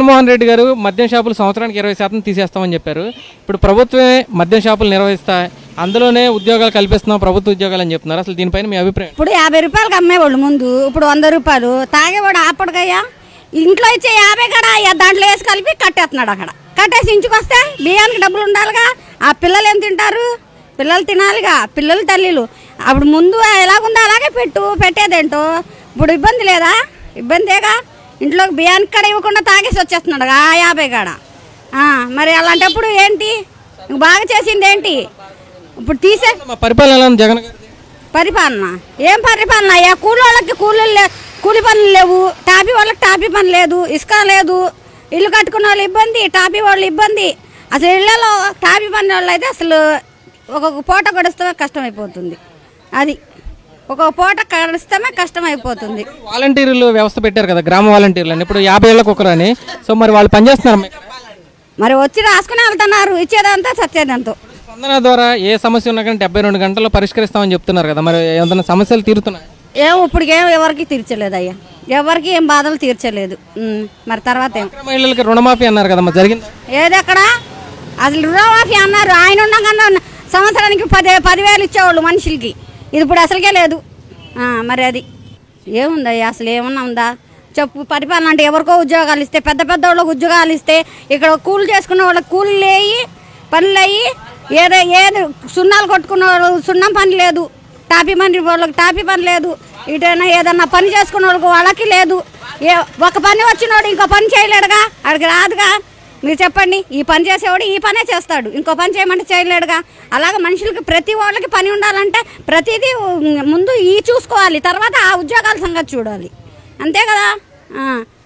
జగన్మోహన్ రెడ్డి గారు మద్యం షాపులు సంవత్సరానికి ఇరవై శాతం తీసేస్తామని చెప్పారు ఇప్పుడు ప్రభుత్వమే మద్యం షాపులు నిర్వహిస్తాయి అందులోనే ఉద్యోగాలు కల్పిస్తున్నాం ప్రభుత్వ ఉద్యోగాలు అని చెప్తున్నారు అసలు దీనిపైన మీ అభిప్రాయం ఇప్పుడు యాభై రూపాయలకి అమ్మేవాళ్ళు ముందు ఇప్పుడు వంద రూపాయలు తాగేవాడు ఆపడుకయ్యా ఇంట్లో ఇచ్చే యాభై కడ అయ్యా దాంట్లో వేసి కలిపి కట్టేస్తున్నాడు అక్కడ కట్టేసి ఇంటికి వస్తే బియ్యానికి డబ్బులు ఉండాలిగా ఆ పిల్లలు ఏం తింటారు పిల్లలు తినాలిగా పిల్లలు తల్లిలు అప్పుడు ముందు ఎలాగుందో అలాగే పెట్టు పెట్టేదేంటో ఇప్పుడు ఇబ్బంది లేదా ఇబ్బందేగా ఇంట్లోకి బియ్యానికి కడ ఇవ్వకుండా తాగేసి వచ్చేస్తున్నాడు ఆ యాభై కాడ ఆ, మరి అలాంటప్పుడు ఏంటి బాగా చేసింది ఏంటి ఇప్పుడు తీసే మా పరిపాలన ఎలా ఉంది జగన్ గారిది పరిపాలన ఏం పరిపాలన అయ్యా కూలి వాళ్ళకి కూలీలు లే కూలి పనులు లేవు టాపీ వాళ్ళకి టాపీ పని లేదు ఇసుక లేదు ఇల్లు కట్టుకున్న వాళ్ళు ఇబ్బంది టాపీ వాళ్ళు ఇబ్బంది అసలు ఇళ్లలో టాపీ పని వాళ్ళు అయితే అసలు ఒక్కొక్క పూట గడుస్తే కష్టమైపోతుంది అది ఒక్కొక్క పూట గడిస్తేనే కష్టమైపోతుంది వాలంటీర్లు వ్యవస్థ పెట్టారు కదా గ్రామ వాలంటీర్లు అని ఇప్పుడు యాభై ఏళ్ళకి ఒకరు అని సో మరి వాళ్ళు పనిచేస్తున్నారు మరి వచ్చి రాసుకుని వెళ్తున్నారు ఇచ్చేదంతా సచ్చేదంతో స్పందన ద్వారా ఏ సమస్య ఉన్నా కానీ డెబ్బై రెండు గంటల్లో పరిష్కరిస్తామని చెప్తున్నారు కదా మరి ఏదైనా సమస్యలు తీరుతున్నాయి ఏం ఇప్పటికేం ఎవరికి తీర్చలేదు అయ్యా ఎవరికి ఏం బాధలు తీర్చలేదు ఉమ్, మరి తర్వాత ఏం మహిళలకి రుణమాఫీ అన్నారు కదా మరి జరిగింది ఏది అక్కడ అసలు రుణమాఫీ అన్నారు ఆయన ఉండగానే సంవత్సరానికి పది పదివేలు ఇచ్చేవాళ్ళు మనుషులకి ఇది ఇప్పుడు అసలుకే లేదు ఆ, మరి అది ఏముందయ్యా అసలు ఏమన్నా ఉందా చెప్పు పరిపాలన అంటే ఎవరికో ఉద్యోగాలు ఇస్తే పెద్ద పెద్ద వాళ్ళకి ఉద్యోగాలు ఇస్తే ఇక్కడ కూలి చేసుకున్న వాళ్ళకి కూలీలు వేయి పనులు అయ్యి ఏదో ఏది సున్నాలు కొట్టుకున్న వాళ్ళు సున్నం పని లేదు టాపీ పని వాళ్ళకి టాపీ పని లేదు ఇటైనా ఏదన్నా పని చేసుకున్న వాళ్ళకి వాళ్ళకి లేదు ఏ ఒక పని వచ్చినోడు ఇంకో పని చేయలేడుగా అడికి రాదుగా మీరు చెప్పండి ఈ పని చేసేవాడు ఈ పనే చేస్తాడు ఇంకో పని చేయమంటే చేయలేడుగా అలాగే మనుషులకి ప్రతి వాళ్ళకి పని ఉండాలంటే ప్రతిదీ ముందు ఈ చూసుకోవాలి తర్వాత ఆ ఉద్యోగాల సంగతి చూడాలి అంతే కదా ఆ.